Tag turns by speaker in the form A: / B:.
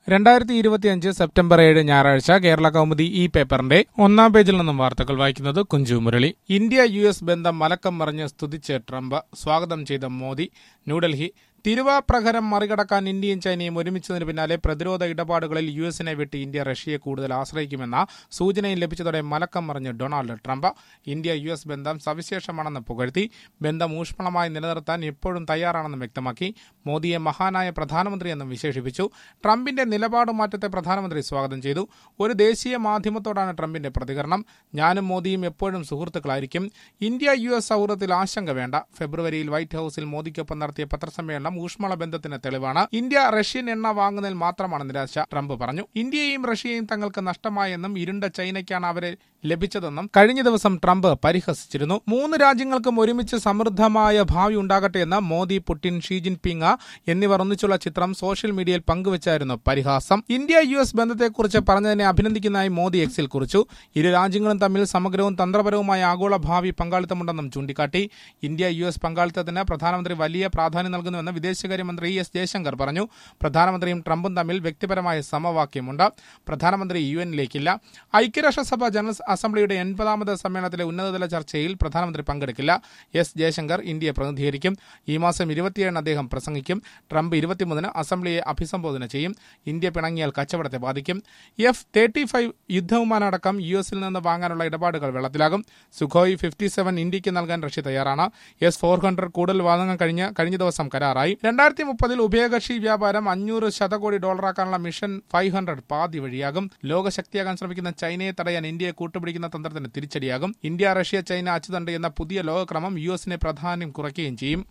A: രണ്ടായിരത്തി ഇരുപത്തിയഞ്ച് സെപ്റ്റംബർ ഏഴ് ഞായറാഴ്ച കേരള കൗമുദി ഈ പേപ്പറിന്റെ ഒന്നാം പേജിൽ നിന്നും വാർത്തകൾ വായിക്കുന്നത് Kunju Murali India U S ബന്ധം മലക്കം മറിഞ്ഞ് സ്തുതിച്ച് ട്രംപ് സ്വാഗതം ചെയ്ത മോദി ന്യൂഡൽഹി തിരുവാപ്രഹരം മറികടക്കാൻ ഇന്ത്യയും ചൈനയും ഒരുമിച്ചതിന് പിന്നാലെ പ്രതിരോധ ഇടപാടുകളിൽ യു എസിനെ വിട്ട് ഇന്ത്യ റഷ്യയെ കൂടുതൽ ആശ്രയിക്കുമെന്ന സൂചനയും ലഭിച്ചതോടെ മലക്കം മറിഞ്ഞ് Donald Trump India U S ബന്ധം സവിശേഷമാണെന്ന് പുകഴ്ത്തി ബന്ധം ഊഷ്മളമായി നിലനിർത്താൻ എപ്പോഴും തയ്യാറാണെന്നും വ്യക്തമാക്കി മോദിയെ മഹാനായ പ്രധാനമന്ത്രിയെന്നും വിശേഷിപ്പിച്ചു ട്രംപിന്റെ നിലപാട് മാറ്റത്തെ പ്രധാനമന്ത്രി സ്വാഗതം ചെയ്തു ഒരു ദേശീയ മാധ്യമത്തോടാണ് ട്രംപിന്റെ പ്രതികരണം ഞാനും മോദിയും എപ്പോഴും സുഹൃത്തുക്കളായിരിക്കും ഇന്ത്യ യു എസ് സൗഹൃദത്തിൽ ആശങ്ക വേണ്ട ഫെബ്രുവരിയിൽ വൈറ്റ് ഹൌസിൽ മോദിക്കൊപ്പം നടത്തിയ പത്രസമ്മേളനം ഊഷ്മള ബന്ധത്തിന് തെളിവാണ് ഇന്ത്യ റഷ്യൻ എണ്ണ വാങ്ങുന്നതിൽ മാത്രമാണ് നിരാശ ട്രംപ് പറഞ്ഞു ഇന്ത്യയെയും റഷ്യയെയും തങ്ങൾക്ക് നഷ്ടമായെന്നും ഇരുണ്ട ചൈനയ്ക്കാണ് അവരെ ലഭിച്ചതെന്നും കഴിഞ്ഞ ദിവസം ട്രംപ് പരിഹസിച്ചിരുന്നു മൂന്ന് രാജ്യങ്ങൾക്കും ഒരുമിച്ച് സമൃദ്ധമായ ഭാവി ഉണ്ടാകട്ടെ എന്ന് മോദി പുടിൻ ഷീ ജിൻപിങ് എന്നിവർ ഒന്നിച്ചുള്ള ചിത്രം സോഷ്യൽ മീഡിയയിൽ പങ്കുവച്ചായിരുന്നു പരിഹാസം ഇന്ത്യ യു എസ് ബന്ധത്തെക്കുറിച്ച് പറഞ്ഞതിനെ അഭിനന്ദിക്കുന്നതായി മോദി എക്സിൽ കുറിച്ചു ഇരു രാജ്യങ്ങളും തമ്മിൽ സമഗ്രവും തന്ത്രപരവുമായ ആഗോള ഭാവി പങ്കാളിത്തമുണ്ടെന്നും ചൂണ്ടിക്കാട്ടി ഇന്ത്യ യു എസ് പങ്കാളിത്തത്തിന് പ്രധാനമന്ത്രി വലിയ പ്രാധാന്യം നൽകുന്നുവെന്ന് വിദേശകാര്യമന്ത്രി എസ് ജയശങ്കർ പറഞ്ഞു പ്രധാനമന്ത്രിയും ട്രംപും തമ്മിൽ വ്യക്തിപരമായ സമവാക്യമുണ്ട് പ്രധാനമന്ത്രി യു എന്നിലേക്കില്ല ഐക്യരാഷ്ട്രസഭ ജനറൽ അസംബ്ലിയുടെ എൺപതാമത് സമ്മേളനത്തിലെ ഉന്നതതല ചർച്ചയിൽ പ്രധാനമന്ത്രി പങ്കെടുക്കില്ല എസ് ജയശങ്കർ ഇന്ത്യയെ പ്രതിനിധീകരിക്കും ഈ മാസം ഇരുപത്തിയേഴിന് അദ്ദേഹം പ്രസംഗിക്കും ട്രംപ് ഇരുപത്തിമൂന്നിന് അസംബ്ലിയെ അഭിസംബോധന ചെയ്യും ഇന്ത്യ പിണങ്ങിയാൽ കച്ചവടത്തെ ബാധിക്കും എഫ് തേർട്ടി ഫൈവ് യുദ്ധവിമാനമടക്കം യു എസിൽ നിന്ന് വാങ്ങാനുള്ള ഇടപാടുകൾ വെള്ളത്തിലാകും സുഖോയ് ഫിഫ്റ്റി സെവൻ ഇന്ത്യക്ക് നൽകാൻ റഷ്യ തയ്യാറാണ് എസ് ഫോർ ഹൺഡ്രഡ് കൂടുതൽ വാങ്ങാൻ കഴിഞ്ഞ കഴിഞ്ഞ ദിവസം കരാറായി രണ്ടായിരത്തി മുപ്പതിൽ ഉഭയകക്ഷി വ്യാപാരം അഞ്ഞൂറ് ശതകോടി ഡോളറാക്കാനുള്ള മിഷൻ ഫൈവ് ഹൺഡ്രഡ് പാതി വഴിയാകും ലോകശക്തിയാകാൻ ശ്രമിക്കുന്ന ചൈനയെ തടയാൻ ഇന്ത്യയെ കൂട്ടുപിടിക്കുന്ന തന്ത്രത്തിന് തിരിച്ചടിയാകും ഇന്ത്യ റഷ്യ ചൈന അച്ചുതണ്ട് എന്ന പുതിയ ലോകക്രമം യു എസിനെ പ്രാധാന്യം കുറയ്ക്കുകയും ചെയ്യും